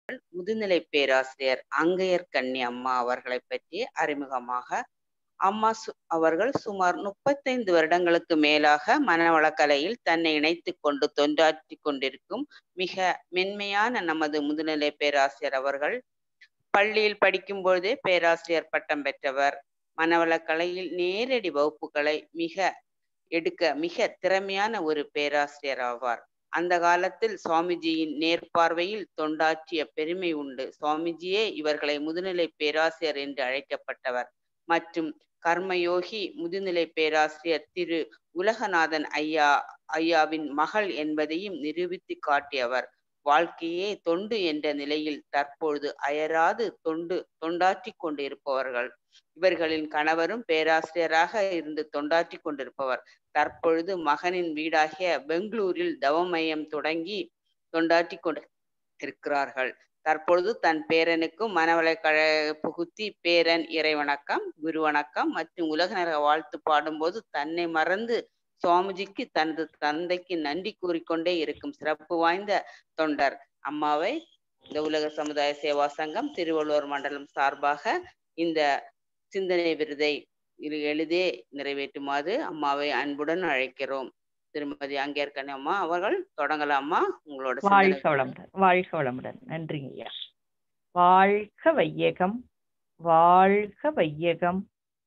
முதுநிலை பேராசிரியர் அங்கையர் கன்னி அம்மா அவர்களை பற்றி அறிமுகமாக அம்மா சு அவர்கள் சுமார் முப்பத்தைந்து வருடங்களுக்கு மேலாக மனவளக்கலையில் தன்னை இணைத்து கொண்டு தொண்டாற்றி கொண்டிருக்கும் மிக மென்மையான நமது முதுநிலை பேராசிரியர் அவர்கள் பள்ளியில் படிக்கும் பொழுதே பேராசிரியர் பட்டம் பெற்றவர் மனவளக்கலையில் நேரடி வகுப்புகளை மிக எடுக்க மிக திறமையான ஒரு பேராசிரியர் ஆவார் அந்த காலத்தில் சுவாமிஜியின் நேர்பார்வையில் தொண்டாற்றிய பெருமை உண்டு சுவாமிஜியே இவர்களை முதுநிலை பேராசிரியர் என்று அழைக்கப்பட்டவர் மற்றும் கர்மயோகி முதுநிலை பேராசிரியர் திரு உலகநாதன் ஐயா ஐயாவின் மகள் என்பதையும் நிரூபித்து காட்டியவர் வாழ்க்கையே தொண்டு என்ற நிலையில் தற்பொழுது அயராது தொண்டு தொண்டாற்றி கொண்டு இருப்பவர்கள் இவர்களின் கணவரும் பேராசிரியராக இருந்து தொண்டாற்றி கொண்டிருப்பவர் தற்பொழுது மகனின் வீடாகிய பெங்களூரில் தவமயம் தொடங்கி தொண்டாற்றி கொண்டு இருக்கிறார்கள் தற்பொழுது தன் பேரனுக்கும் மனவளக்கழ புகுத்தி பேரன் இறைவணக்கம் குரு வணக்கம் மற்றும் உலக நரக வாழ்த்து பாடும்போது தன்னை மறந்து சுவாமிஜிக்கு தனது தந்தைக்கு நன்றி கூறிக்கொண்டே இருக்கும் சிறப்பு வாய்ந்த தொண்டர் அம்மாவை இந்த உலக சமுதாய சேவா சங்கம் திருவள்ளுவர் மண்டலம் சார்பாக இந்த சிந்தனை விருதை எளிதே நிறைவேற்றுமாறு அம்மாவை அன்புடன் அழைக்கிறோம் திருமதி அங்கேற்கனே அம்மா அவர்கள் தொடங்கலாமா உங்களோட வாழ்க வளமுடன் வாழ்க வளமுடன் நன்றிங்க ஐயா வாழ்க வையகம் வாழ்க வையகம்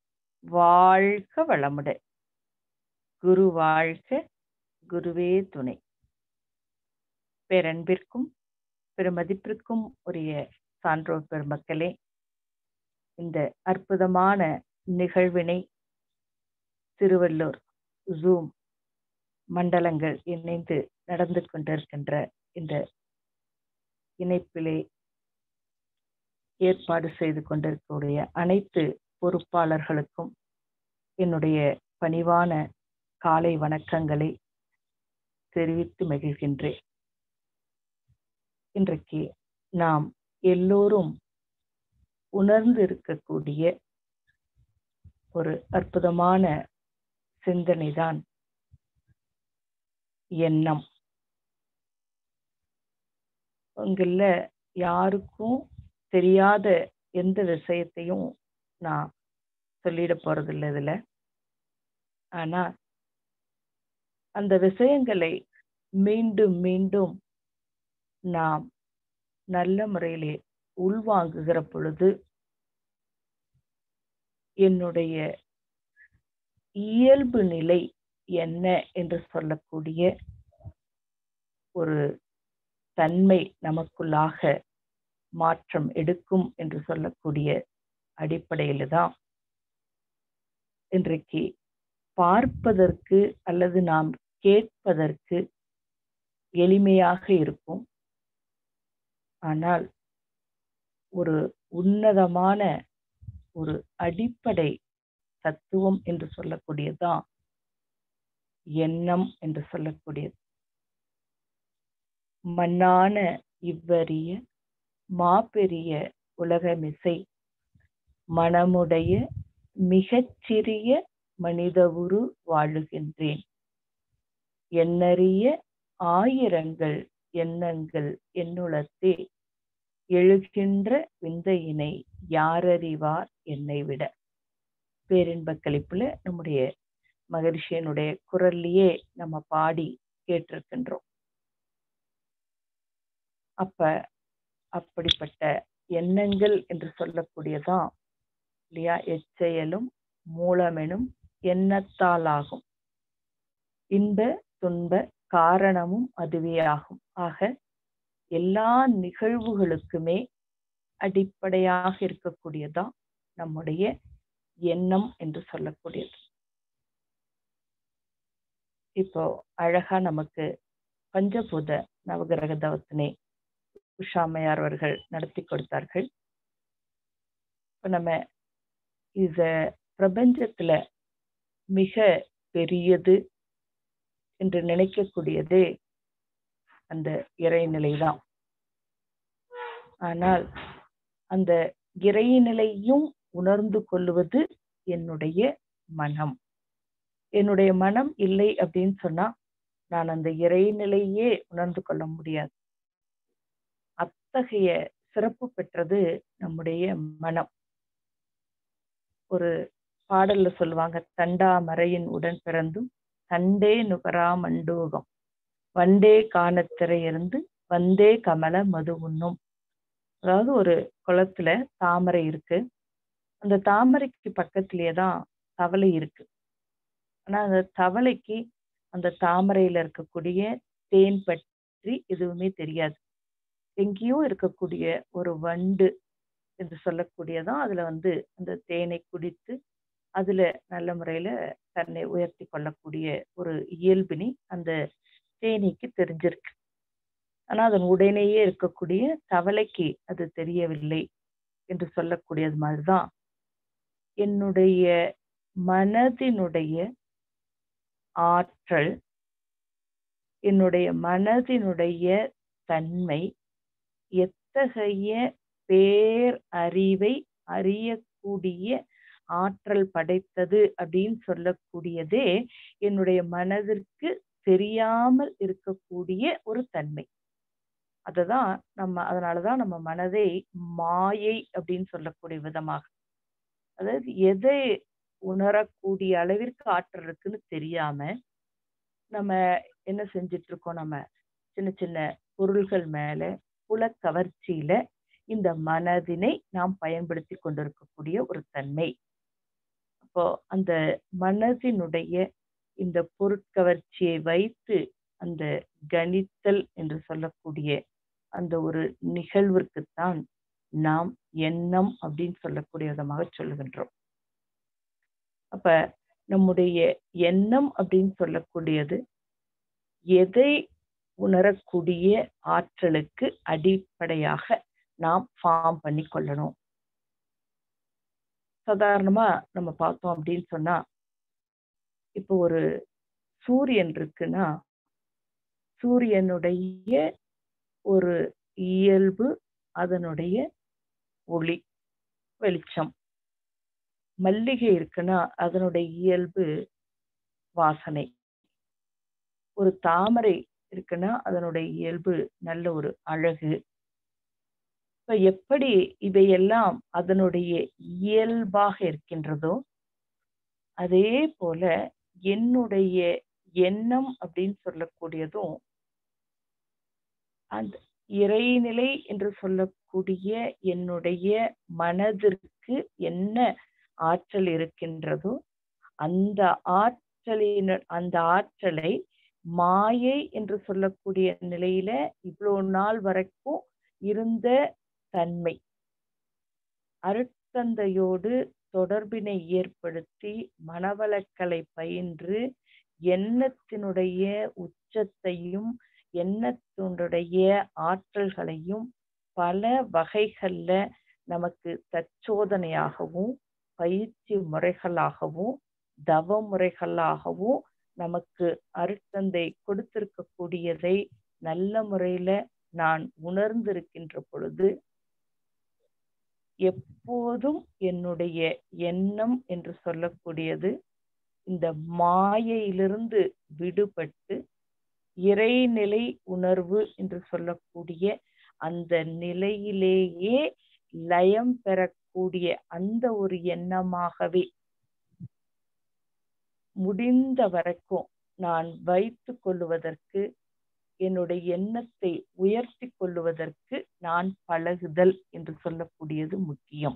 வாழ்க வளமுடன் குரு வாழ்க குருவே துணை பேரன்பிற்கும் பெருமதிப்பிற்கும் உரிய சான்றோர் பெருமக்களே இந்த அற்புதமான நிகழ்வினை திருவள்ளூர் ஜூம் மண்டலங்கள் இணைந்து நடந்து கொண்டிருக்கின்ற இந்த இணைப்பிலே ஏற்பாடு செய்து கொண்டிருக்கக்கூடிய அனைத்து பொறுப்பாளர்களுக்கும் என்னுடைய பணிவான காலை வணக்கங்களை தெரிவித்து மகிழ்கின்றேன் இன்றைக்கு நாம் எல்லோரும் உணர்ந்து இருக்கக்கூடிய ஒரு அற்புதமான சிந்தனைதான் எண்ணம் உங்கள யாருக்கும் தெரியாத எந்த விஷயத்தையும் நான் சொல்லிட போறதில்லை இதுல ஆனா அந்த விஷயங்களை மீண்டும் மீண்டும் நாம் நல்ல முறையிலே உள்வாங்குகிற பொழுது என்னுடைய இயல்பு நிலை என்ன என்று சொல்லக்கூடிய ஒரு தன்மை நமக்குள்ளாக மாற்றம் எடுக்கும் என்று சொல்லக்கூடிய அடிப்படையில தான் இன்றைக்கு பார்ப்பதற்கு அல்லது நாம் கேட்பதற்கு எளிமையாக இருக்கும் ஆனால் ஒரு உன்னதமான ஒரு அடிப்படை தத்துவம் என்று சொல்லக்கூடியதுதான் எண்ணம் என்று சொல்லக்கூடியது மண்ணான இவ்வறிய மாபெரிய உலகமிசை மனமுடைய மிகச்சிறிய மனித உரு வாழுகின்றேன் எண்ணறிய ஆயிரங்கள் எண்ணங்கள் என்னுளத்தே எழுகின்ற விந்தையினை யாரறிவார் என்னை விட பேரின்ப கழிப்புல நம்முடைய மகரிஷியனுடைய குரல்லையே நம்ம பாடி கேட்டிருக்கின்றோம் அப்ப அப்படிப்பட்ட எண்ணங்கள் என்று சொல்லக்கூடியதான் இல்லையா எச்செயலும் மூலமெனும் எண்ணத்தால் ஆகும் இன்ப துன்ப காரணமும் அதுவே ஆகும் ஆக எல்லா நிகழ்வுகளுக்குமே அடிப்படையாக இருக்கக்கூடியதான் நம்முடைய எண்ணம் என்று சொல்லக்கூடியது இப்போ அழகா நமக்கு பஞ்சபூத நவகிரக தவத்தினை உஷாமையார் அவர்கள் நடத்தி கொடுத்தார்கள் இப்போ நம்ம இத பிரபஞ்சத்துல மிக பெரியது என்று நினைக்கக்கூடியதே அந்த இறைநிலைதான் ஆனால் அந்த இறைநிலையும் உணர்ந்து கொள்வது என்னுடைய மனம் என்னுடைய மனம் இல்லை அப்படின்னு சொன்னா நான் அந்த இறைநிலையே உணர்ந்து கொள்ள முடியாது அத்தகைய சிறப்பு பெற்றது நம்முடைய மனம் ஒரு பாடல்ல சொல்லுவாங்க தண்டாமரையின் உடன் பிறந்தும் தண்டே நுகரா மண்டூகம் வண்டே காணத்திரை இருந்து வந்தே கமல மது உண்ணும் அதாவது ஒரு குளத்துல தாமரை இருக்கு அந்த தாமரைக்கு பக்கத்திலேயே தான் தவளை இருக்கு ஆனா அந்த தவளைக்கு அந்த தாமரையில இருக்கக்கூடிய தேன் பற்றி எதுவுமே தெரியாது எங்கேயோ இருக்கக்கூடிய ஒரு வண்டு என்று சொல்லக்கூடியதான் அதுல வந்து அந்த தேனை குடித்து அதுல நல்ல முறையில தன்னை உயர்த்தி கொள்ளக்கூடிய ஒரு இயல்பினி அந்த தேனீக்கு தெரிஞ்சிருக்கு ஆனா அதன் உடனேயே இருக்கக்கூடிய தவளைக்கு அது தெரியவில்லை என்று சொல்லக்கூடியது மாதிரிதான் என்னுடைய மனதினுடைய ஆற்றல் என்னுடைய மனதினுடைய தன்மை எத்தகைய பேர் அறிவை அறியக்கூடிய ஆற்றல் படைத்தது அப்படின்னு சொல்லக்கூடியதே என்னுடைய மனதிற்கு தெரியாமல் இருக்கக்கூடிய ஒரு தன்மை அததான் நம்ம அதனாலதான் நம்ம மனதை மாயை அப்படின்னு சொல்லக்கூடிய விதமாக அதாவது எதை உணரக்கூடிய அளவிற்கு ஆற்றல் இருக்குன்னு தெரியாம நம்ம என்ன செஞ்சிட்டு இருக்கோம் நம்ம சின்ன சின்ன பொருள்கள் மேல புல கவர்ச்சியில இந்த மனதினை நாம் பயன்படுத்தி கொண்டிருக்கக்கூடிய ஒரு தன்மை அப்போ அந்த மனதினுடைய இந்த பொருட்கவர்ச்சியை வைத்து அந்த கணித்தல் என்று சொல்லக்கூடிய அந்த ஒரு நிகழ்விற்குத்தான் நாம் எண்ணம் அப்படின்னு சொல்லக்கூடிய விதமாக சொல்லுகின்றோம் அப்ப நம்முடைய எண்ணம் அப்படின்னு சொல்லக்கூடியது எதை உணரக்கூடிய ஆற்றலுக்கு அடிப்படையாக நாம் ஃபார்ம் பண்ணி கொள்ளணும் சாதாரணமா நம்ம பார்த்தோம் அப்படின்னு சொன்னா இப்போ ஒரு சூரியன் இருக்குன்னா சூரியனுடைய ஒரு இயல்பு அதனுடைய ஒளி வெளிச்சம் மல்லிகை இருக்குன்னா அதனுடைய இயல்பு வாசனை ஒரு தாமரை இருக்குன்னா அதனுடைய இயல்பு நல்ல ஒரு அழகு இப்ப எப்படி இவையெல்லாம் அதனுடைய இயல்பாக இருக்கின்றதோ அதே போல என்னுடைய எண்ணம் அப்படின்னு சொல்லக்கூடியதும் அந்த இறைநிலை என்று சொல்லக்கூடிய என்னுடைய மனதிற்கு என்ன ஆற்றல் இருக்கின்றதோ அந்த ஆற்றலின் அந்த ஆற்றலை மாயை என்று சொல்லக்கூடிய நிலையில இவ்வளவு நாள் வரைக்கும் இருந்த தன்மை அருட்தந்தையோடு தொடர்பினை ஏற்படுத்தி மனவளக்கலை பயின்று எண்ணத்தினுடைய உச்சத்தையும் எண்ணத்தினுடைய ஆற்றல்களையும் பல வகைகள்ல நமக்கு தற்சோதனையாகவும் பயிற்சி முறைகளாகவும் தவ முறைகளாகவும் நமக்கு அருட்தந்தை கொடுத்திருக்கக்கூடியதை நல்ல முறையில நான் உணர்ந்திருக்கின்ற பொழுது எப்போதும் என்னுடைய எண்ணம் என்று சொல்லக்கூடியது இந்த மாயையிலிருந்து விடுபட்டு இறைநிலை உணர்வு என்று சொல்லக்கூடிய அந்த நிலையிலேயே லயம் பெறக்கூடிய அந்த ஒரு எண்ணமாகவே முடிந்த வரைக்கும் நான் வைத்து கொள்ளுவதற்கு என்னுடைய எண்ணத்தை உயர்த்தி கொள்ளுவதற்கு நான் பழகுதல் என்று சொல்லக்கூடியது முக்கியம்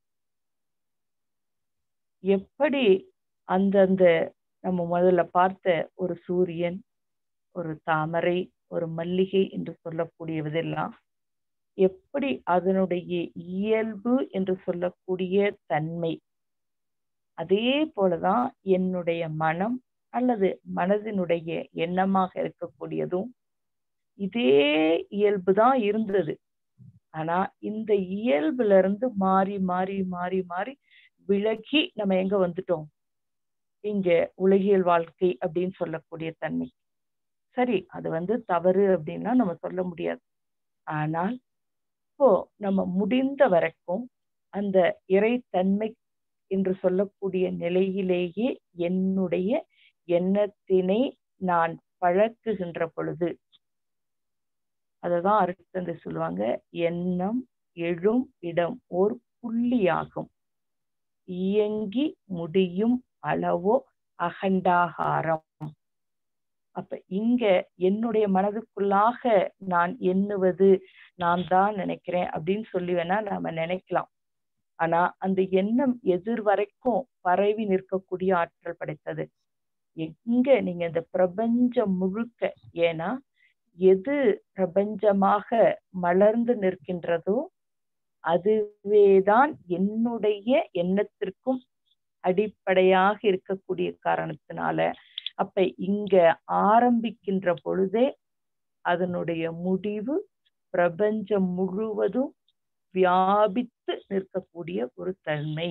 எப்படி அந்தந்த நம்ம முதல்ல பார்த்த ஒரு சூரியன் ஒரு தாமரை ஒரு மல்லிகை என்று சொல்லக்கூடியதெல்லாம் எப்படி அதனுடைய இயல்பு என்று சொல்லக்கூடிய தன்மை அதே போலதான் என்னுடைய மனம் அல்லது மனதினுடைய எண்ணமாக இருக்கக்கூடியதும் இதே இயல்பு தான் இருந்தது ஆனா இந்த இயல்புல இருந்து மாறி மாறி மாறி மாறி விலகி நம்ம எங்க வந்துட்டோம் இங்க உலகியல் வாழ்க்கை அப்படின்னு சொல்லக்கூடிய தன்மை சரி அது வந்து தவறு அப்படின்னா நம்ம சொல்ல முடியாது ஆனால் இப்போ நம்ம முடிந்த வரைக்கும் அந்த இறைத்தன்மை என்று சொல்லக்கூடிய நிலையிலேயே என்னுடைய எண்ணத்தினை நான் பழக்குகின்ற பொழுது அததான் அருட்தந்தை சொல்லுவாங்க எண்ணம் எழும் இடம் ஓர் புள்ளியாகும் இயங்கி முடியும் அளவோ அகண்டாகாரம் அப்ப இங்க என்னுடைய மனதுக்குள்ளாக நான் எண்ணுவது நான் தான் நினைக்கிறேன் அப்படின்னு சொல்லி வேணா நாம நினைக்கலாம் ஆனா அந்த எண்ணம் எதிர் வரைக்கும் பரவி நிற்கக்கூடிய ஆற்றல் படைத்தது எங்க நீங்க இந்த பிரபஞ்சம் முழுக்க ஏன்னா எது பிரபஞ்சமாக மலர்ந்து நிற்கின்றதோ அதுவேதான் என்னுடைய எண்ணத்திற்கும் அடிப்படையாக இருக்கக்கூடிய காரணத்தினால அப்ப இங்க ஆரம்பிக்கின்ற பொழுதே அதனுடைய முடிவு பிரபஞ்சம் முழுவதும் வியாபித்து நிற்கக்கூடிய ஒரு தன்மை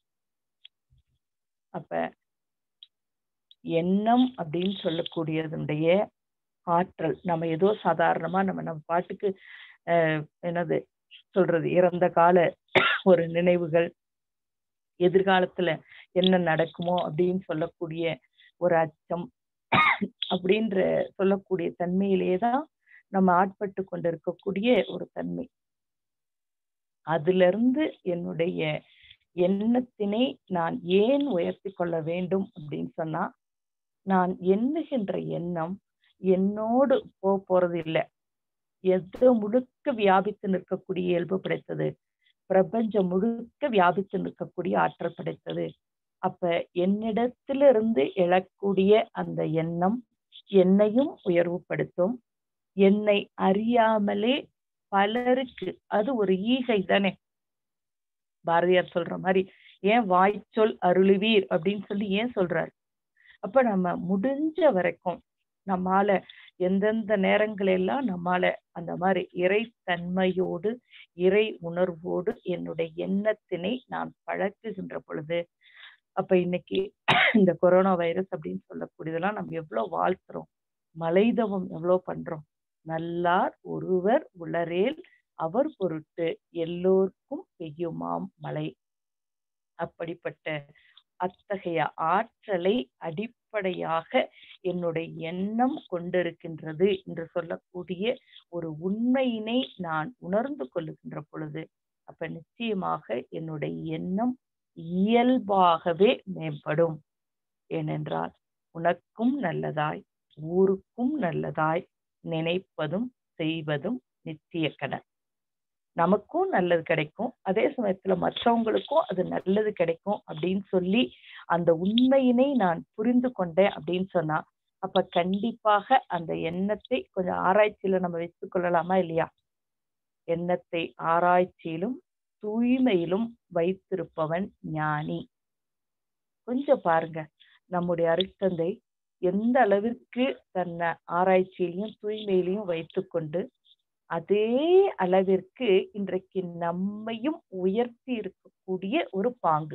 அப்ப எண்ணம் அப்படின்னு சொல்லக்கூடியதனுடைய ஆற்றல் நம்ம ஏதோ சாதாரணமா நம்ம நம்ம பாட்டுக்கு அஹ் என்னது சொல்றது இறந்த கால ஒரு நினைவுகள் எதிர்காலத்துல என்ன நடக்குமோ அப்படின்னு சொல்லக்கூடிய ஒரு அச்சம் அப்படின்ற சொல்லக்கூடிய தன்மையிலேயே தான் நம்ம ஆட்பட்டு கொண்டிருக்கக்கூடிய ஒரு தன்மை அதுல இருந்து என்னுடைய எண்ணத்தினை நான் ஏன் உயர்த்தி கொள்ள வேண்டும் அப்படின்னு சொன்னா நான் எண்ணுகின்ற எண்ணம் என்னோடு போக போறது இல்லை எது முழுக்க வியாபித்து நிற்கக்கூடிய இயல்பு படைத்தது பிரபஞ்சம் முழுக்க வியாபித்து நிற்கக்கூடிய ஆற்றல் படைத்தது அப்ப என்னிடத்திலிருந்து எழக்கூடிய அந்த எண்ணம் என்னையும் உயர்வுபடுத்தும் என்னை அறியாமலே பலருக்கு அது ஒரு ஈகை தானே பாரதியார் சொல்ற மாதிரி ஏன் வாய்ச்சொல் அருளுவீர் அப்படின்னு சொல்லி ஏன் சொல்றாரு அப்ப நம்ம முடிஞ்ச வரைக்கும் நம்மால எந்தெந்த நேரங்களெல்லாம் நம்மால அந்த மாதிரி இறைத்தன்மையோடு இறை உணர்வோடு என்னுடைய எண்ணத்தினை நான் பழக்குகின்ற பொழுது அப்ப இன்னைக்கு இந்த கொரோனா வைரஸ் அப்படின்னு சொல்லக்கூடியதெல்லாம் நம்ம எவ்வளவு வாழ்த்துறோம் மலைதவம் எவ்வளவு பண்றோம் நல்லார் ஒருவர் உளரேல் அவர் பொருட்டு எல்லோருக்கும் பெய்யுமாம் மழை அப்படிப்பட்ட அத்தகைய ஆற்றலை அடிப்படையாக என்னுடைய எண்ணம் கொண்டிருக்கின்றது என்று சொல்லக்கூடிய ஒரு உண்மையினை நான் உணர்ந்து கொள்ளுகின்ற பொழுது அப்ப நிச்சயமாக என்னுடைய எண்ணம் இயல்பாகவே மேம்படும் ஏனென்றால் உனக்கும் நல்லதாய் ஊருக்கும் நல்லதாய் நினைப்பதும் செய்வதும் நிச்சய கடன் நமக்கும் நல்லது கிடைக்கும் அதே சமயத்துல மற்றவங்களுக்கும் அது நல்லது கிடைக்கும் அப்படின்னு சொல்லி அந்த உண்மையினை நான் புரிந்து கொண்டேன் அப்படின்னு சொன்னா அப்ப கண்டிப்பாக அந்த எண்ணத்தை கொஞ்சம் ஆராய்ச்சியில நம்ம வைத்துக் கொள்ளலாமா இல்லையா எண்ணத்தை ஆராய்ச்சியிலும் தூய்மையிலும் வைத்திருப்பவன் ஞானி கொஞ்சம் பாருங்க நம்முடைய அருட்தந்தை எந்த அளவிற்கு தன்னை ஆராய்ச்சியிலையும் தூய்மையிலையும் வைத்துக்கொண்டு அதே அளவிற்கு இன்றைக்கு நம்மையும் உயர்த்தி இருக்கக்கூடிய ஒரு பாங்கு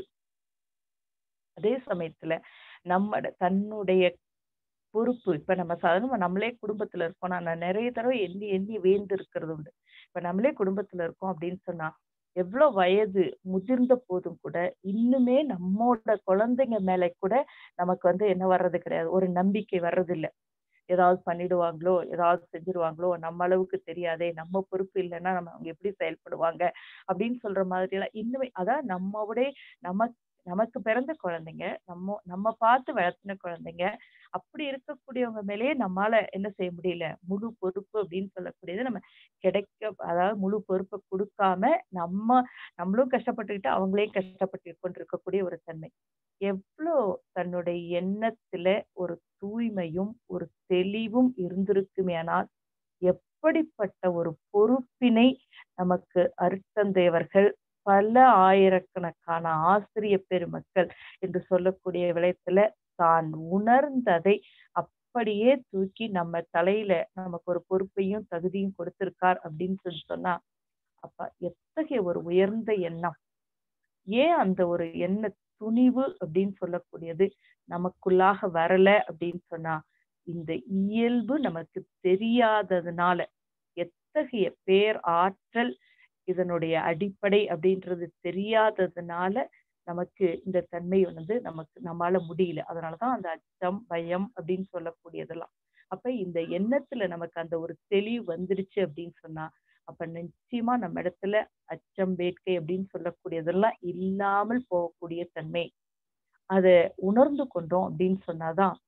அதே சமயத்துல நம்ம தன்னுடைய பொறுப்பு இப்ப நம்ம சாதாரண நம்மளே குடும்பத்துல இருக்கோம் நான் நிறைய தடவை எண்ணி எண்ணி வேந்து இருக்கிறது உண்டு இப்ப நம்மளே குடும்பத்துல இருக்கோம் அப்படின்னு சொன்னா எவ்வளவு வயது முதிர்ந்த போதும் கூட இன்னுமே நம்மோட குழந்தைங்க மேல கூட நமக்கு வந்து என்ன வர்றது கிடையாது ஒரு நம்பிக்கை வர்றது இல்லை ஏதாவது பண்ணிடுவாங்களோ ஏதாவது செஞ்சிருவாங்களோ நம்ம அளவுக்கு தெரியாதே நம்ம பொறுப்பு இல்லைன்னா நம்ம அவங்க எப்படி செயல்படுவாங்க அப்படின்னு சொல்ற மாதிரி எல்லாம் இன்னுமே அதான் நம்மோட நமக்கு நமக்கு பிறந்த குழந்தைங்க நம்ம நம்ம பார்த்து வளர்த்தின குழந்தைங்க அப்படி இருக்கக்கூடியவங்க மேலேயே நம்மால என்ன செய்ய முடியல முழு பொறுப்பு அப்படின்னு சொல்லக்கூடியது நம்ம கிடைக்க அதாவது முழு பொறுப்பை கொடுக்காம நம்ம நம்மளும் கஷ்டப்பட்டுக்கிட்டு அவங்களையும் கஷ்டப்பட்டு கொண்டிருக்கக்கூடிய ஒரு தன்மை எவ்வளோ தன்னுடைய எண்ணத்துல ஒரு தூய்மையும் ஒரு தெளிவும் இருந்திருக்குமேனால் எப்படிப்பட்ட ஒரு பொறுப்பினை நமக்கு அருட்தந்தையவர்கள் பல ஆயிரக்கணக்கான ஆசிரிய பெருமக்கள் என்று சொல்லக்கூடிய விளையத்துல தான் உணர்ந்ததை அப்படியே தூக்கி நம்ம தலையில நமக்கு ஒரு பொறுப்பையும் தகுதியும் கொடுத்திருக்கார் அப்படின்னு சொல்லி சொன்னா அப்ப எத்தகைய ஒரு உயர்ந்த எண்ணம் ஏன் அந்த ஒரு எண்ண துணிவு அப்படின்னு சொல்லக்கூடியது நமக்குள்ளாக வரல அப்படின்னு சொன்னா இந்த இயல்பு நமக்கு தெரியாததுனால எத்தகைய பேர் ஆற்றல் இதனுடைய அடிப்படை அப்படின்றது தெரியாததுனால நமக்கு இந்த தன்மை வந்து நமக்கு நம்மால முடியல அதனாலதான் அந்த அச்சம் பயம் அப்படின்னு சொல்லக்கூடியதெல்லாம் அப்ப இந்த எண்ணத்துல நமக்கு அந்த ஒரு தெளிவு வந்துடுச்சு அப்படின்னு சொன்னா அப்ப நிச்சயமா நம்ம இடத்துல அச்சம் வேட்கை அப்படின்னு சொல்லக்கூடியதெல்லாம் இல்லாமல் போகக்கூடிய தன்மை அத உணர்ந்து கொண்டோம் அப்படின்னு சொன்னாதான்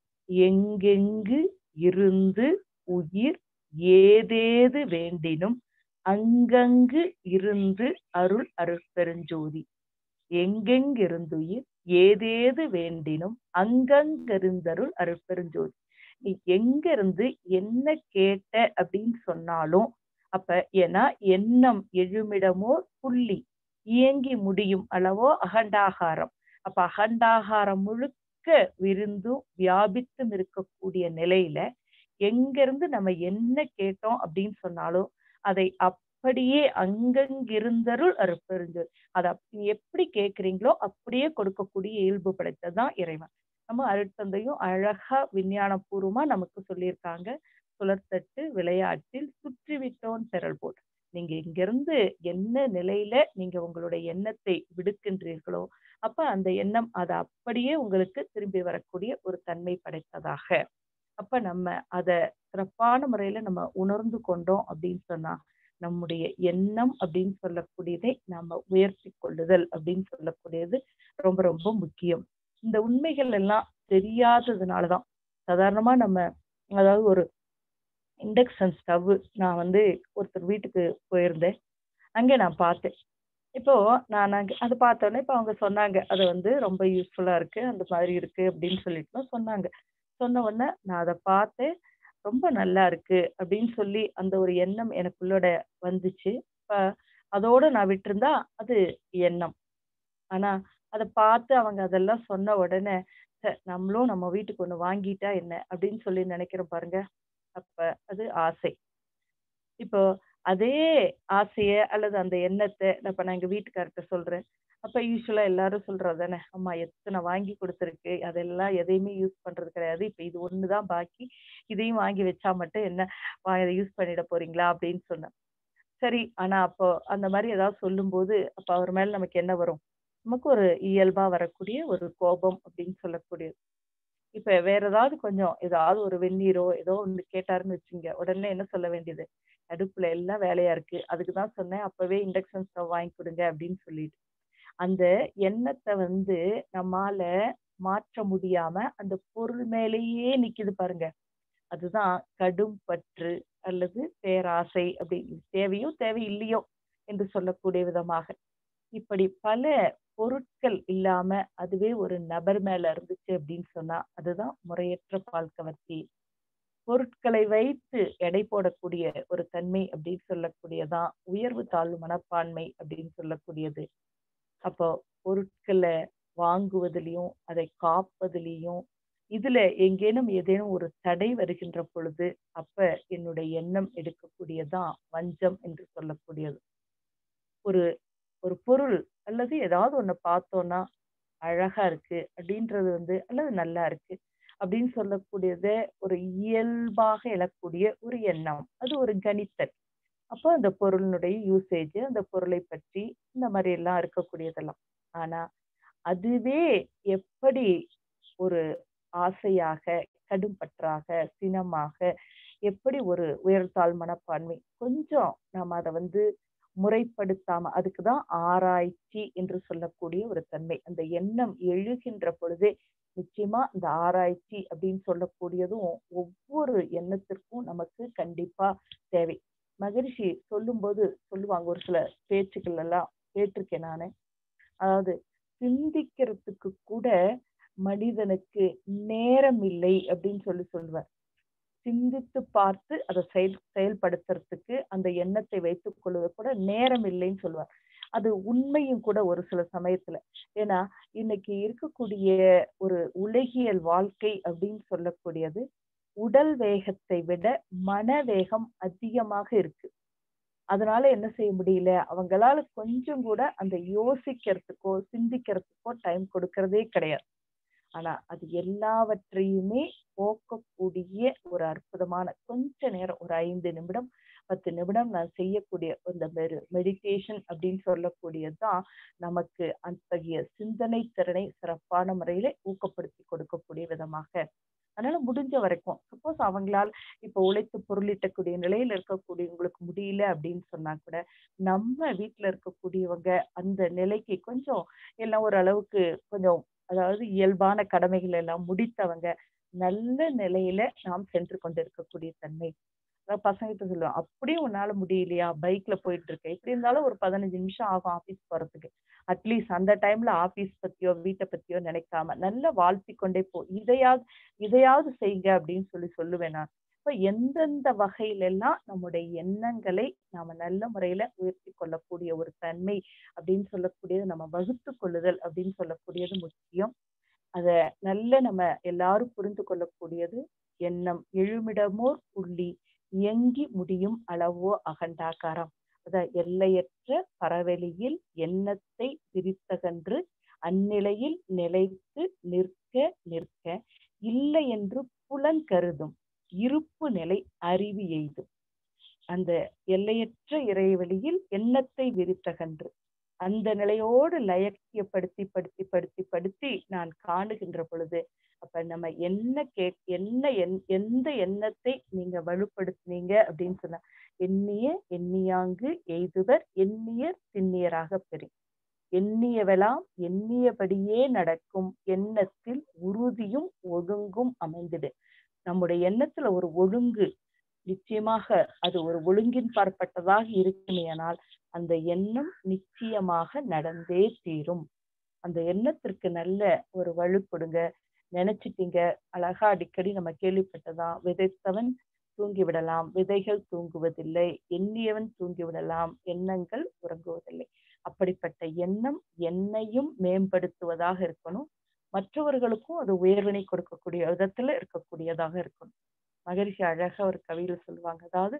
எங்கெங்கு இருந்து உயிர் ஏதேது வேண்டினும் அங்கங்கு இருந்து அருள் அருட்பெருஞ்சோதி எங்கெங்கிருந்துயிர் ஏதேது வேண்டினும் அங்கங்கிருந்தருள் அருட்பெருஞ்சோதி நீ எங்க இருந்து என்ன கேட்ட அப்படின்னு சொன்னாலும் அப்ப ஏன்னா எண்ணம் எழுமிடமோ புள்ளி இயங்கி முடியும் அளவோ அகண்டாகாரம் அப்ப அகண்டாகாரம் முழுக்க விருந்தும் வியாபித்தும் இருக்கக்கூடிய நிலையில எங்கிருந்து நம்ம என்ன கேட்டோம் அப்படின்னு சொன்னாலும் அதை அப்படியே அங்கங்கிருந்தருள் அருப்பெருஞ்சோதி அதை நீ எப்படி கேட்குறீங்களோ அப்படியே கொடுக்கக்கூடிய இயல்பு படைத்ததுதான் இறைவன் நம்ம அருட்தந்தையும் அழகா விஞ்ஞான பூர்வமா நமக்கு சொல்லியிருக்காங்க சுழற்தட்டு விளையாட்டில் சுற்றிவிட்டோன் திரள் போல் நீங்க இங்கிருந்து என்ன நிலையில நீங்க உங்களுடைய எண்ணத்தை விடுக்கின்றீர்களோ அப்ப அந்த எண்ணம் அது அப்படியே உங்களுக்கு திரும்பி வரக்கூடிய ஒரு தன்மை படைத்ததாக அப்ப நம்ம அத சிறப்பான முறையில நம்ம உணர்ந்து கொண்டோம் அப்படின்னு சொன்னா நம்முடைய எண்ணம் அப்படின்னு சொல்லக்கூடியதை நாம உயர்த்தி கொள்ளுதல் அப்படின்னு சொல்லக்கூடியது ரொம்ப ரொம்ப முக்கியம் இந்த உண்மைகள் எல்லாம் தெரியாததுனாலதான் சாதாரணமா நம்ம அதாவது ஒரு இண்டக்ஷன் ஸ்டவ் நான் வந்து ஒருத்தர் வீட்டுக்கு போயிருந்தேன் அங்கே நான் பார்த்தேன் இப்போ நான் அங்கே அது பார்த்தோன்னே இப்போ அவங்க சொன்னாங்க அது வந்து ரொம்ப யூஸ்ஃபுல்லா இருக்கு அந்த மாதிரி இருக்கு அப்படின்னு சொல்லிட்டு சொன்னாங்க சொன்ன உடனே நான் அதை பார்த்தேன் ரொம்ப நல்லா இருக்கு அப்படின்னு சொல்லி அந்த ஒரு எண்ணம் எனக்குள்ளோட வந்துச்சு இப்போ அதோட நான் விட்டிருந்தா அது எண்ணம் ஆனா அதை பார்த்து அவங்க அதெல்லாம் சொன்ன உடனே நம்மளும் நம்ம வீட்டுக்கு ஒண்ணு வாங்கிட்டா என்ன அப்படின்னு சொல்லி நினைக்கிறோம் பாருங்க அப்ப அது ஆசை இப்போ அதே ஆசைய அல்லது அந்த எண்ணத்தை இப்ப நான் எங்க வீட்டுக்கார்ட்ட சொல்றேன் அப்ப யூஸ்வலா எல்லாரும் சொல்றதானே அம்மா எத்தனை வாங்கி கொடுத்துருக்கு அதெல்லாம் எதையுமே யூஸ் பண்றது கிடையாது இப்ப இது ஒண்ணுதான் பாக்கி இதையும் வாங்கி வச்சா மட்டும் என்ன இதை யூஸ் பண்ணிட போறீங்களா அப்படின்னு சொன்னேன் சரி ஆனா அப்போ அந்த மாதிரி ஏதாவது சொல்லும்போது அப்ப அவர் மேல நமக்கு என்ன வரும் நமக்கு ஒரு இயல்பா வரக்கூடிய ஒரு கோபம் அப்படின்னு சொல்லக்கூடியது இப்ப வேற ஏதாவது கொஞ்சம் ஏதாவது ஒரு வெந்நீரோ ஏதோ ஒண்ணு கேட்டாருன்னு வச்சுங்க உடனே என்ன சொல்ல வேண்டியது அடுப்புல எல்லாம் வேலையா இருக்கு அதுக்குதான் சொன்னேன் அப்பவே இண்டக்ஷன் ஸ்டவ் வாங்கி கொடுங்க அப்படின்னு சொல்லிட்டு அந்த எண்ணத்தை வந்து நம்மால மாற்ற முடியாம அந்த பொருள் மேலேயே நிக்குது பாருங்க அதுதான் கடும் பற்று அல்லது பேராசை அப்படி தேவையோ தேவை இல்லையோ என்று சொல்லக்கூடிய விதமாக இப்படி பல பொருட்கள் இல்லாம அதுவே ஒரு நபர் மேல இருந்துச்சு அப்படின்னு சொன்னா அதுதான் முறையற்ற பால் கவர்ச்சி பொருட்களை வைத்து எடை போடக்கூடிய ஒரு தன்மை அப்படின்னு சொல்லக்கூடியதான் உயர்வு தாழ்வு மனப்பான்மை அப்படின்னு சொல்லக்கூடியது அப்போ பொருட்களை வாங்குவதிலையும் அதை காப்பதிலையும் இதுல எங்கேனும் ஏதேனும் ஒரு தடை வருகின்ற பொழுது அப்ப என்னுடைய எண்ணம் எடுக்கக்கூடியதான் வஞ்சம் என்று சொல்லக்கூடியது ஒரு ஒரு பொருள் அல்லது ஏதாவது ஒண்ணு பார்த்தோம்னா அழகா இருக்கு அப்படின்றது வந்து அல்லது நல்லா இருக்கு அப்படின்னு சொல்லக்கூடியத ஒரு இயல்பாக எழக்கூடிய ஒரு எண்ணம் அது ஒரு கணித்தல் அப்போ அந்த பொருளினுடைய யூசேஜ் அந்த பொருளை பற்றி இந்த மாதிரி எல்லாம் இருக்கக்கூடியதெல்லாம் ஆனா அதுவே எப்படி ஒரு ஆசையாக கடும் பற்றாக சினமாக எப்படி ஒரு உயர்த்தாள் மனப்பான்மை கொஞ்சம் நாம் அதை வந்து முறைப்படுத்தாம அதுக்குதான் ஆராய்ச்சி என்று சொல்லக்கூடிய ஒரு தன்மை அந்த எண்ணம் எழுகின்ற பொழுதே நிச்சயமா இந்த ஆராய்ச்சி அப்படின்னு சொல்லக்கூடியதும் ஒவ்வொரு எண்ணத்திற்கும் நமக்கு கண்டிப்பா தேவை மகரிஷி சொல்லும்போது சொல்லுவாங்க ஒரு சில பேச்சுக்கள் எல்லாம் கேட்டிருக்கேன் நானு அதாவது சிந்திக்கிறதுக்கு கூட மனிதனுக்கு நேரம் இல்லை அப்படின்னு சொல்லி சொல்லுவார் சிந்தித்து பார்த்து அதை செயல் செயல்படுத்துறதுக்கு அந்த எண்ணத்தை வைத்துக் கொள்வது கூட நேரம் இல்லைன்னு சொல்லுவார் அது உண்மையும் கூட ஒரு சில சமயத்துல ஏன்னா இன்னைக்கு இருக்கக்கூடிய ஒரு உலகியல் வாழ்க்கை அப்படின்னு சொல்லக்கூடியது உடல் வேகத்தை விட மன வேகம் அதிகமாக இருக்கு அதனால என்ன செய்ய முடியல அவங்களால கொஞ்சம் கூட அந்த யோசிக்கிறதுக்கோ சிந்திக்கிறதுக்கோ டைம் கொடுக்கறதே கிடையாது ஆனா அது எல்லாவற்றையுமே போக்கக்கூடிய ஒரு அற்புதமான கொஞ்ச நேரம் ஒரு ஐந்து நிமிடம் பத்து நிமிடம் நான் செய்யக்கூடிய இந்த மெடிடேஷன் அப்படின்னு சொல்லக்கூடியதுதான் நமக்கு அத்தகைய சிந்தனை திறனை சிறப்பான முறையில ஊக்கப்படுத்தி கொடுக்கக்கூடிய விதமாக அதனால முடிஞ்ச வரைக்கும் சப்போஸ் அவங்களால இப்ப உழைத்து பொருளீட்டக்கூடிய நிலையில இருக்கக்கூடியவங்களுக்கு முடியல அப்படின்னு சொன்னா கூட நம்ம வீட்டுல இருக்கக்கூடியவங்க அந்த நிலைக்கு கொஞ்சம் எல்லாம் ஓரளவுக்கு கொஞ்சம் அதாவது இயல்பான கடமைகள் எல்லாம் முடித்தவங்க நல்ல நிலையில நாம் சென்று கொண்டு இருக்கக்கூடிய தன்மை அதாவது பசங்கிட்ட சொல்லுவேன் அப்படியும் உன்னால முடியலையா பைக்ல போயிட்டு இருக்க இப்படி இருந்தாலும் ஒரு பதினஞ்சு நிமிஷம் ஆகும் ஆபீஸ் போறதுக்கு அட்லீஸ்ட் அந்த டைம்ல ஆபீஸ் பத்தியோ வீட்டை பத்தியோ நினைக்காம நல்லா வாழ்த்தி கொண்டே போ இதையாவது இதையாவது செய்யுங்க அப்படின்னு சொல்லி சொல்லுவேன் நான் இப்ப எந்தெந்த வகையில எல்லாம் நம்முடைய எண்ணங்களை நாம நல்ல முறையில உயர்த்தி கொள்ளக்கூடிய ஒரு தன்மை அப்படின்னு சொல்லக்கூடியது நம்ம வகுத்து கொள்ளுதல் அப்படின்னு சொல்லக்கூடியது முக்கியம் அத நல்ல நம்ம எல்லாரும் புரிந்து கொள்ளக்கூடியது எண்ணம் எழுமிடமோர் புள்ளி இயங்கி முடியும் அளவோ அகண்டாகாரம் அத எல்லையற்ற பரவெளியில் எண்ணத்தை விரித்தகன்று அந்நிலையில் நிலைத்து நிற்க நிற்க இல்லை என்று புலங்கருதும் இருப்பு நிலை அறிவு எய்தும் அந்த எல்லையற்ற இறைவெளியில் எண்ணத்தை விரித்தகன்று அந்த நிலையோடு லயக்கியப்படுத்தி படுத்தி படுத்தி படுத்தி நான் காணுகின்ற பொழுது அப்ப நம்ம என்ன கே என்ன என் எந்த எண்ணத்தை நீங்க வலுப்படுத்தினீங்க அப்படின்னு சொன்னா எண்ணிய எண்ணியாங்கு எய்துவர் எண்ணியர் திண்ணியராக பெறும் எண்ணியவெல்லாம் எண்ணியபடியே நடக்கும் எண்ணத்தில் உறுதியும் ஒழுங்கும் அமைந்திடு நம்முடைய எண்ணத்துல ஒரு ஒழுங்கு நிச்சயமாக அது ஒரு ஒழுங்கின் பார்ப்பட்டதாக இருக்குமேயானால் அந்த எண்ணம் நிச்சயமாக நடந்தே தீரும் அந்த எண்ணத்திற்கு நல்ல ஒரு வலு கொடுங்க நினைச்சிட்டீங்க அழகா அடிக்கடி நம்ம கேள்விப்பட்டதா விதைத்தவன் தூங்கி விடலாம் விதைகள் தூங்குவதில்லை எண்ணியவன் தூங்கி விடலாம் எண்ணங்கள் உறங்குவதில்லை அப்படிப்பட்ட எண்ணம் என்னையும் மேம்படுத்துவதாக இருக்கணும் மற்றவர்களுக்கும் அது உயர்வினை கொடுக்கக்கூடிய விதத்துல இருக்கக்கூடியதாக இருக்கணும் மகரிஷி அழகா ஒரு கவியில சொல்லுவாங்க அதாவது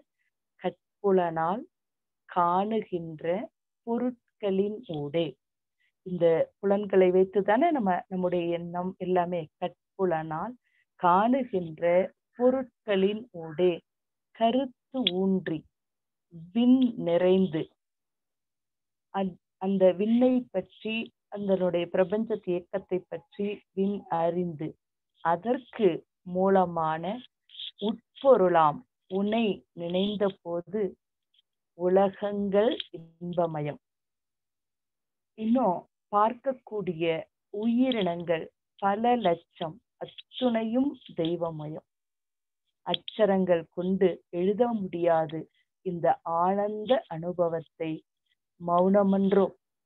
கற்புலனால் காணுகின்ற பொருட்களின் ஊடே இந்த புலன்களை வைத்து தானே நம்ம நம்முடைய எண்ணம் எல்லாமே கற்புலனால் காணுகின்ற பொருட்களின் ஊடே கருத்து ஊன்றி விண் நிறைந்து அந்த விண்ணை பற்றி அதனுடைய பிரபஞ்ச இயக்கத்தை பற்றி விண் அறிந்து அதற்கு மூலமான உட்பொருளாம் உனை நினைந்த போது உலகங்கள் இன்பமயம் இன்னும் பார்க்கக்கூடிய உயிரினங்கள் பல லட்சம் அத்துணையும் தெய்வமயம் அச்சரங்கள் கொண்டு எழுத முடியாது இந்த ஆனந்த அனுபவத்தை மௌனமன்றோ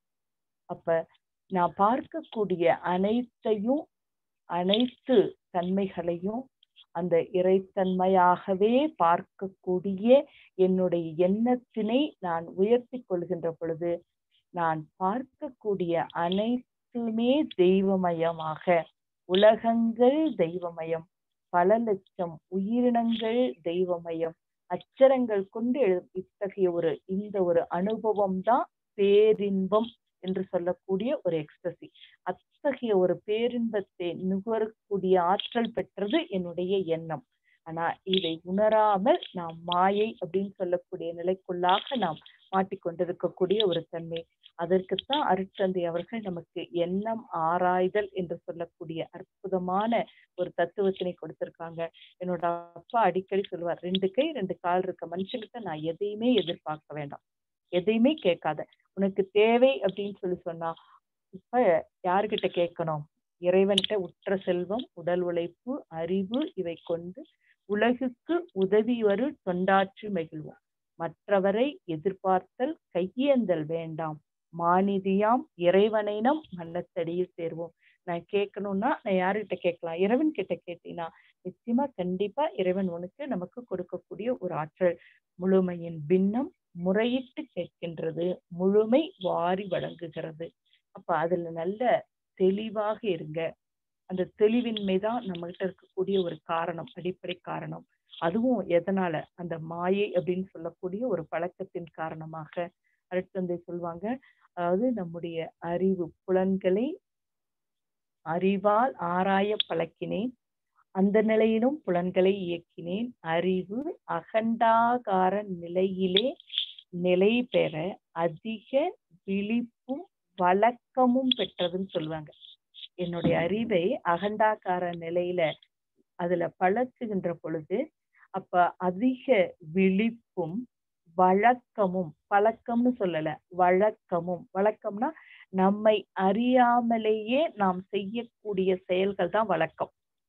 அப்ப நான் பார்க்கக்கூடிய அனைத்தையும் அனைத்து தன்மைகளையும் அந்த இறைத்தன்மையாகவே பார்க்கக்கூடிய என்னுடைய எண்ணத்தினை நான் உயர்த்தி கொள்கின்ற பொழுது நான் பார்க்கக்கூடிய அனைத்துமே தெய்வமயமாக உலகங்கள் தெய்வமயம் பல லட்சம் உயிரினங்கள் தெய்வமயம் அச்சரங்கள் கொண்டு எழு இத்தகைய ஒரு இந்த ஒரு அனுபவம் தான் பேரின்பம் என்று சொல்லக்கூடிய ஒரு எக்ஸ்பிரசி அத்தகைய ஒரு பேரின்பத்தை நுகரக்கூடிய ஆற்றல் பெற்றது என்னுடைய எண்ணம் ஆனா இதை உணராமல் நாம் மாயை அப்படின்னு சொல்லக்கூடிய நிலைக்குள்ளாக நாம் மாட்டிக்கொண்டிருக்கக்கூடிய ஒரு தன்மை அதற்குத்தான் அருட்தந்தை அவர்கள் நமக்கு எண்ணம் ஆராய்தல் என்று சொல்லக்கூடிய அற்புதமான ஒரு தத்துவத்தினை கொடுத்திருக்காங்க என்னோட அப்பா அடிக்கடி சொல்லுவார் ரெண்டு கை ரெண்டு கால் இருக்க மனுஷங்கிட்ட நான் எதையுமே எதிர்பார்க்க வேண்டாம் எதையுமே கேட்காத உனக்கு தேவை அப்படின்னு சொல்லி சொன்னா இப்ப யாருகிட்ட கேட்கணும் இறைவன்கிட்ட உற்ற செல்வம் உடல் உழைப்பு அறிவு இவை கொண்டு உலகுக்கு உதவி வரு தொண்டாற்றி மகிழ்வோம் மற்றவரை எதிர்பார்த்தல் கையேந்தல் வேண்டாம் மாநிதியாம் இறைவனை நம் மன்னத்தடியில் சேர்வோம் நான் கேட்கணும்னா நான் யாருகிட்ட கேட்கலாம் இறைவன் கிட்ட கேட்டீங்கன்னா நிச்சயமா கண்டிப்பா இறைவன் உனக்கு நமக்கு கொடுக்கக்கூடிய ஒரு ஆற்றல் முழுமையின் பின்னம் முறையிட்டு கேட்கின்றது முழுமை வாரி வழங்குகிறது அப்ப அதுல நல்ல தெளிவாக இருங்க அந்த தெளிவின்மை தான் நம்ம கிட்ட இருக்கக்கூடிய ஒரு காரணம் அடிப்படை காரணம் அதுவும் எதனால அந்த மாயை அப்படின்னு சொல்லக்கூடிய ஒரு பழக்கத்தின் காரணமாக அருட்தந்தை சொல்லுவாங்க அதாவது நம்முடைய அறிவு புலன்களை அறிவால் ஆராய பழக்கினேன் அந்த நிலையிலும் புலன்களை இயக்கினேன் அறிவு அகண்டாகார நிலையிலே நிலை பெற அதிக விழிப்பும் வழக்கமும் பெற்றதுன்னு சொல்லுவாங்க என்னுடைய அறிவை அகண்டாக்கார நிலையில அதுல பழக்குகின்ற பொழுது அப்ப அதிக விழிப்பும் வழக்கமும் பழக்கம்னு சொல்லல வழக்கமும் வழக்கம்னா நம்மை அறியாமலேயே நாம் செய்யக்கூடிய செயல்கள் தான் வழக்கம்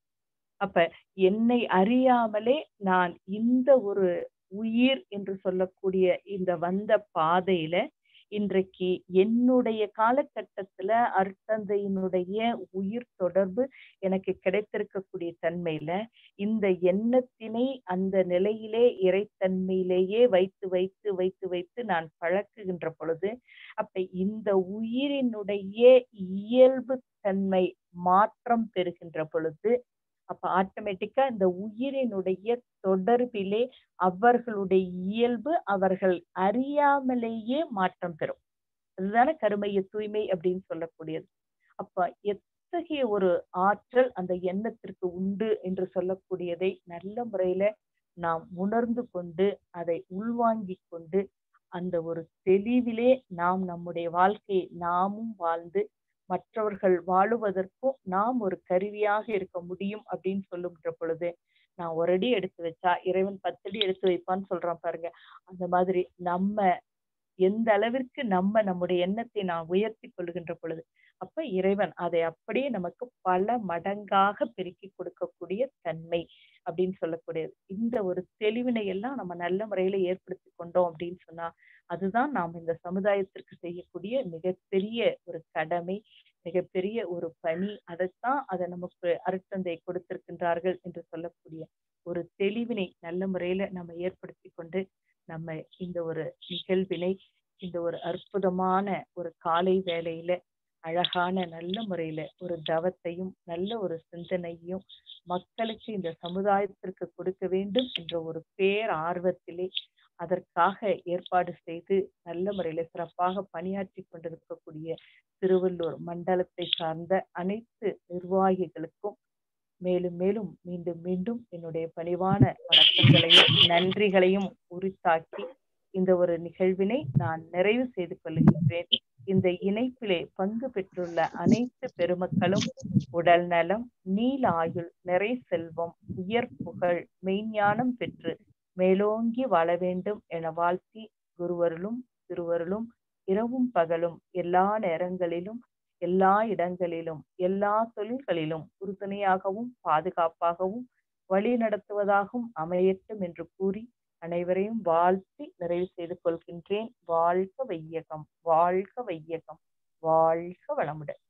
அப்ப என்னை அறியாமலே நான் இந்த ஒரு உயிர் என்று சொல்லக்கூடிய இந்த வந்த பாதையில இன்றைக்கு என்னுடைய காலகட்டத்துல அருட்தந்தையினுடைய உயிர் தொடர்பு எனக்கு கிடைத்திருக்கக்கூடிய தன்மையில இந்த எண்ணத்தினை அந்த நிலையிலே இறைத்தன்மையிலேயே வைத்து வைத்து வைத்து வைத்து நான் பழக்குகின்ற பொழுது அப்ப இந்த உயிரினுடைய இயல்பு தன்மை மாற்றம் பெறுகின்ற பொழுது அப்ப ஆட்டோமேட்டிக்கா இந்த உயிரினுடைய தொடர்பிலே அவர்களுடைய இயல்பு அவர்கள் அறியாமலேயே மாற்றம் பெறும் அதுதானே கருமைய தூய்மை அப்படின்னு சொல்லக்கூடியது அப்ப எத்தகைய ஒரு ஆற்றல் அந்த எண்ணத்திற்கு உண்டு என்று சொல்லக்கூடியதை நல்ல முறையில நாம் உணர்ந்து கொண்டு அதை உள்வாங்கிக் கொண்டு அந்த ஒரு தெளிவிலே நாம் நம்முடைய வாழ்க்கையை நாமும் வாழ்ந்து மற்றவர்கள் வாழுவதற்கும் நாம் ஒரு கருவியாக இருக்க முடியும் அப்படின்னு சொல்லுகின்ற பொழுது நான் ஒரு அடி எடுத்து வச்சா இறைவன் பத்தடி எடுத்து வைப்பான்னு சொல்றான் பாருங்க அந்த மாதிரி நம்ம எந்த அளவிற்கு நம்ம நம்முடைய எண்ணத்தை நான் உயர்த்தி கொள்கின்ற பொழுது அப்ப இறைவன் அதை அப்படியே நமக்கு பல மடங்காக பெருக்கி கொடுக்கக்கூடிய தன்மை அப்படின்னு சொல்லக்கூடியது இந்த ஒரு தெளிவினை எல்லாம் நம்ம நல்ல முறையில ஏற்படுத்தி கொண்டோம் அப்படின்னு சொன்னா அதுதான் நாம் இந்த சமுதாயத்திற்கு செய்யக்கூடிய மிகப்பெரிய ஒரு கடமை மிகப்பெரிய ஒரு பணி அதைத்தான் அதை நமக்கு அருட்தந்தை கொடுத்திருக்கின்றார்கள் என்று சொல்லக்கூடிய ஒரு தெளிவினை நல்ல முறையில நம்ம ஏற்படுத்தி கொண்டு நம்ம இந்த ஒரு நிகழ்வினை இந்த ஒரு அற்புதமான ஒரு காலை வேலையில அழகான நல்ல முறையில ஒரு தவத்தையும் நல்ல ஒரு சிந்தனையும் மக்களுக்கு இந்த சமுதாயத்திற்கு கொடுக்க வேண்டும் என்ற ஒரு பேர் ஆர்வத்திலே அதற்காக ஏற்பாடு செய்து நல்ல முறையில சிறப்பாக பணியாற்றி கொண்டிருக்கக்கூடிய திருவள்ளூர் மண்டலத்தை சார்ந்த அனைத்து நிர்வாகிகளுக்கும் மேலும் மேலும் மீண்டும் மீண்டும் என்னுடைய பணிவான வணக்கங்களையும் நன்றிகளையும் உரித்தாக்கி இந்த ஒரு நிகழ்வினை நான் நிறைவு செய்து கொள்கின்றேன் இந்த இணைப்பிலே பங்கு பெற்றுள்ள அனைத்து பெருமக்களும் உடல் நலம் நீல ஆயுள் நிறை செல்வம் உயர் புகழ் மெய்ஞானம் பெற்று மேலோங்கி வாழ வேண்டும் என வாழ்த்தி குருவருளும் திருவருளும் இரவும் பகலும் எல்லா நேரங்களிலும் எல்லா இடங்களிலும் எல்லா தொழில்களிலும் உறுதுணையாகவும் பாதுகாப்பாகவும் வழி நடத்துவதாகவும் அமையட்டும் என்று கூறி அனைவரையும் வாழ்த்தி நிறைவு செய்து கொள்கின்றேன் வாழ்க வையகம் வாழ்க வையகம் வாழ்க வளமுடன்